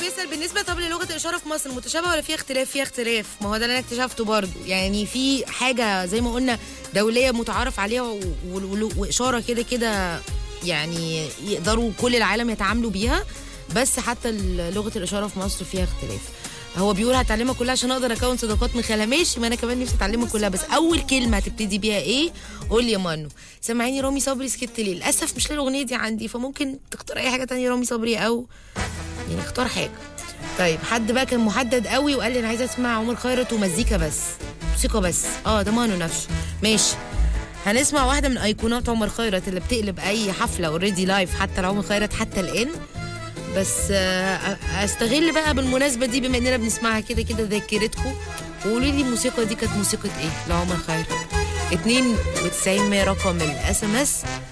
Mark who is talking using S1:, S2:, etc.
S1: بيسال بالنسبه طب للغه الاشاره في مصر متشابهه ولا فيها اختلاف فيها اختلاف ما هو ده اللي انا اكتشفته برضو يعني في حاجه زي ما قلنا دوليه متعارف عليها و- و- واشاره كده كده يعني يقدروا كل العالم يتعاملوا بيها بس حتى ال- لغه الاشاره في مصر فيها اختلاف هو بيقول هتعلمها كلها عشان اقدر اكون صداقات من خلالها ماشي ما انا كمان نفسي اتعلمها كلها بس اول كلمه هتبتدي بيها ايه قول لي يا مانو سامعيني رامي صبري سكت ليه للاسف مش لاقي الاغنيه دي عندي فممكن تختار اي حاجه تانية رامي صبري او يعني اختار حاجه طيب حد بقى كان محدد قوي وقال لي انا عايزه اسمع عمر خيرت ومزيكا بس موسيقى بس اه ده مانو نفسه ماشي هنسمع واحده من ايقونات عمر خيرت اللي بتقلب اي حفله اوريدي لايف حتى لعمر خيرت حتى الان بس آه، استغل بقى بالمناسبه دي بما اننا بنسمعها كده كده ذاكرتكم وقولوا لي الموسيقى دي كانت موسيقى ايه لعمر خيرت 92 100 رقم الاس ام اس